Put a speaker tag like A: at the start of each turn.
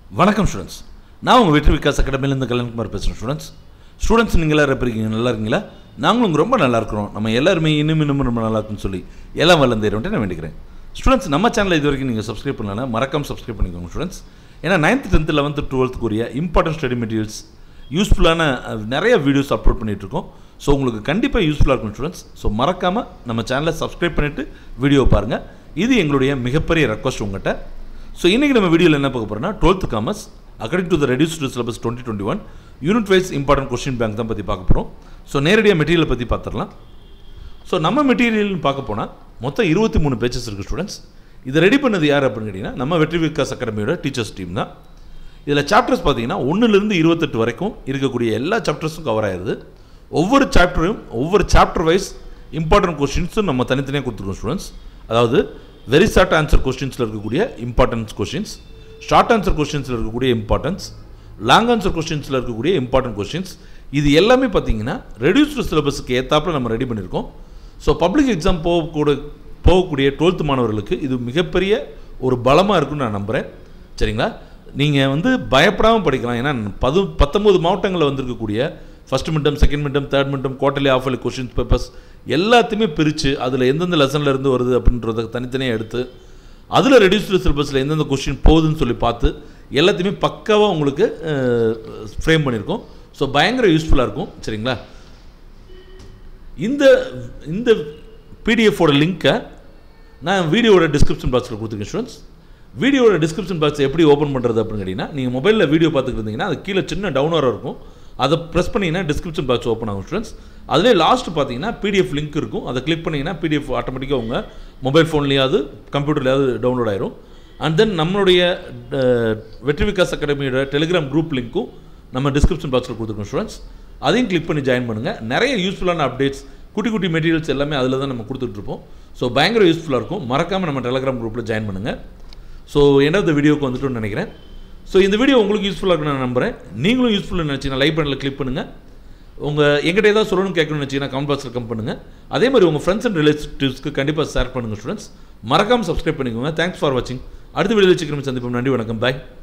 A: வணக்கம் ஸ்டூடெண்ட்ஸ் நான் உங்கள் வெற்றி விகாஸ் அகாடமிலேருந்து கல்யாண்குமார் பேசுகிறேன் ஸ்டூடெண்ட்ஸ் ஸ்டூடெண்ட்ஸ் நீங்கள் எல்லாரும் எப்படி இருக்கீங்க நல்லா இருக்கீங்களா நாங்களும் இங்க ரொம்ப நல்லா இருக்கிறோம் நம்ம எல்லாருமே இன்னும் இன்னும் ரொம்ப நல்லா இருக்குன்னு சொல்லி எல்லாம் வளர்ந்துருன்ட்டு நான் வேண்டிக்கிறேன் ஸ்டூடெண்ட்ஸ் நம்ம சேனலை இது வரைக்கும் நீங்கள் சப்ஸ்கிரைப் பண்ணலாம் மறக்காம சப்ஸ்கிரைப் பண்ணிக்கோங்க ஸ்டூடெண்ட்ஸ் ஏன்னா நைன்த் டென்த்து லெவன்த்து டுவெல்த்துக்குரிய இம்பார்ட்டன்ட் ஸ்டடி மெட்டீரியல்ஸ் யூஸ்ஃபுல்லான அஹ், நிறைய வீடியோஸ் அப்லோட் பண்ணிகிட்ருக்கோம் ஸோ உங்களுக்கு கண்டிப்பாக யூஸ்ஃபுல்லாக இருக்கும் ஸ்டூடெண்ட்ஸ் ஸோ மறக்காமல் நம்ம சேனலை சப்ஸ்கிரைப் பண்ணிவிட்டு வீடியோ பாருங்கள் இது எங்களுடைய மிகப்பெரிய ரெக்வஸ்ட் உங்கள்கிட்ட ஸோ இன்றைக்கி நம்ம வீடியோவில் என்ன பார்க்க போகிறோம்னா twelfth commerce according to the reduced syllabus twenty twenty one unit wise important question bank தான் பற்றி பார்க்க போகிறோம் ஸோ நேரடியாக மெட்டீரியலை பற்றி பார்த்துடலாம் ஸோ நம்ம மெட்டீரியல்னு பார்க்க போனால் மொத்தம் இருபத்தி மூணு பேச்சஸ் இருக்குது ஸ்டூடெண்ட்ஸ் இதை ரெடி பண்ணது யார் அப்படின்னு கேட்டிங்கன்னா நம்ம வெற்றி விகாஸ் அகாடமியோட டீச்சர்ஸ் டீம் தான் இதில் சாப்டர்ஸ் பார்த்தீங்கன்னா ஒன்றுலேருந்து இருபத்தெட்டு வரைக்கும் இருக்கக்கூடிய எல்லா சாப்டர்ஸும் கவர் ஆயிருது ஒவ்வொரு சாப்டரும் ஒவ்வொரு சாப்டர் வைஸ் இம்பார்ட்டன்ட் கொஸ்டின்ஸும் நம்ம தனித்தனியாக கொடுத்துருக்கோம் ஸ்டூடெண்ட்ஸ் அதாவது வெரி ஷார்ட் ஆன்சர் கொஸ்டின்ஸில் இருக்கக்கூடிய இம்பார்ட்டன்ஸ் கொஸ்டின்ஸ் ஷார்ட் ஆன்சர் கொஸ்டின்ஸில் இருக்கக்கூடிய இம்பார்ட்டன்ஸ் லாங் ஆன்சர் கொஸ்டின்ஸில் இருக்கக்கூடிய இம்பார்ட்டன்ட் கொஸ்டின்ஸ் இது எல்லாமே பார்த்தீங்கன்னா ரெடியூஸ்டு சிலபஸுக்கு ஏற்றாப்புல நம்ம ரெடி பண்ணியிருக்கோம் ஸோ பப்ளிக் எக்ஸாம் போகக்கூட போகக்கூடிய டுவெல்த் மாணவர்களுக்கு இது மிகப்பெரிய ஒரு பலமாக இருக்குன்னு நான் நம்புகிறேன் சரிங்களா நீங்கள் வந்து பயப்படாமல் படிக்கலாம் ஏன்னா பது பத்தொம்போது மாவட்டங்களில் வந்திருக்கக்கூடிய first midterm second midterm third midterm quarterly of questions papers எல்லாத்தையுமே பிரித்து அதில் எந்தெந்த லெசனில் இருந்து வருது அப்படின்றத தனித்தனியாக எடுத்து அதில் ரெடியூஸ்டு சிலபஸில் எந்தெந்த கொஸ்டின் போகுதுன்னு சொல்லி பார்த்து எல்லாத்தையுமே பக்காவாக உங்களுக்கு ஃப்ரேம் பண்ணியிருக்கோம் ஸோ பயங்கர யூஸ்ஃபுல்லாக இருக்கும் சரிங்களா இந்த இந்த பிடிஎஃபோட லிங்க்கை நான் வீடியோவோட டிஸ்கிரிப்ஷன் பாக்ஸில் கொடுத்துருக்கேன் ஸ்டூடெண்ட்ஸ் வீடியோவோட டிஸ்கிரிப்ஷன் பாக்ஸ் எப்படி ஓப்பன் பண்ணுறது அப்படின்னு கேட்டிங்கன்னா நீங்கள் மொபைலில் வீடியோ பார்த்துக்கிட்டு இருந்தீங்கன்னா அது கீழே சின்ன டவுனர் இருக்கும் அதை ப்ரெஸ் பண்ணிங்கன்னா டிஸ்கிரிப்ஷன் பாக்ஸ் ஓப்பன் ஆகும் ஸ்டூடெண்ட்ஸ் அதிலே லாஸ்ட் பார்த்தீங்கன்னா பிடிஎஃப் லிங்க் இருக்கும் அதை கிளிக் பண்ணிங்கன்னா பிடிஎஃப் ஆட்டோமேட்டிக்காக உங்கள் மொபைல் ஃபோன்லேயாவது கம்ப்யூட்டர்லையாவது டவுன்லோட் ஆயிரும் அண்ட் தென் நம்மளுடைய அஹ், வெற்றி விகாஸ் அகாடமியோட டெலிகிராம் குரூப் லிங்க்கும் நம்ம டிஸ்கிரிப்ஷன் பாக்ஸில் கொடுத்துருக்கோம் ஸ்டூடெண்ட்ஸ் அதையும் கிளிக் பண்ணி ஜாயின் பண்ணுங்கள் நிறைய யூஸ்ஃபுல்லான அப்டேட்ஸ் குட்டி குட்டி மெட்டீரியல்ஸ் எல்லாமே அதில் தான் நம்ம கொடுத்துட்ருப்போம் ஸோ பயங்கர யூஸ்ஃபுல்லாக இருக்கும் மறக்காமல் நம்ம டெலிகிராம் குரூப்பில் ஜாயின் பண்ணுங்கள் ஸோ end of the வீடியோக்கு வந்துட்டோம்னு நினைக்கிறேன் ஸோ இந்த வீடியோ உங்களுக்கு யூஸ்ஃபுல்லாக இருக்குன்னு நான் நம்புறேன் நீங்களும் யூஸ்ஃபுல்லாக நினச்சிங்கன்னா லைக் பண்ணல கிளிக் பண்ணுங்கள் உங்கள் எங்கிட்ட ஏதாவது சொல்லணும்னு கேட்கணும்னு நினச்சிங்கன்னா கமெண்ட் பாக்ஸில் கம் பண்ணுங்கள் அதே மாதிரி உங்கள் ஃப்ரெண்ட்ஸ் அண்ட் ரிலேட்டிவ்ஸ்க்கு கண்டிப்பாக ஷேர் பண்ணுங்கள் ஸ்டூடெண்ட்ஸ் மறக்காமல் சப்ஸ்கிரைப் பண்ணிக்கோங்க தேங்க்ஸ் ஃபார் வாட்சிங் அடுத்த வீடியோவில் சீக்கிரம் சந்திப்போம் நன்றி வணக்கம் பாய்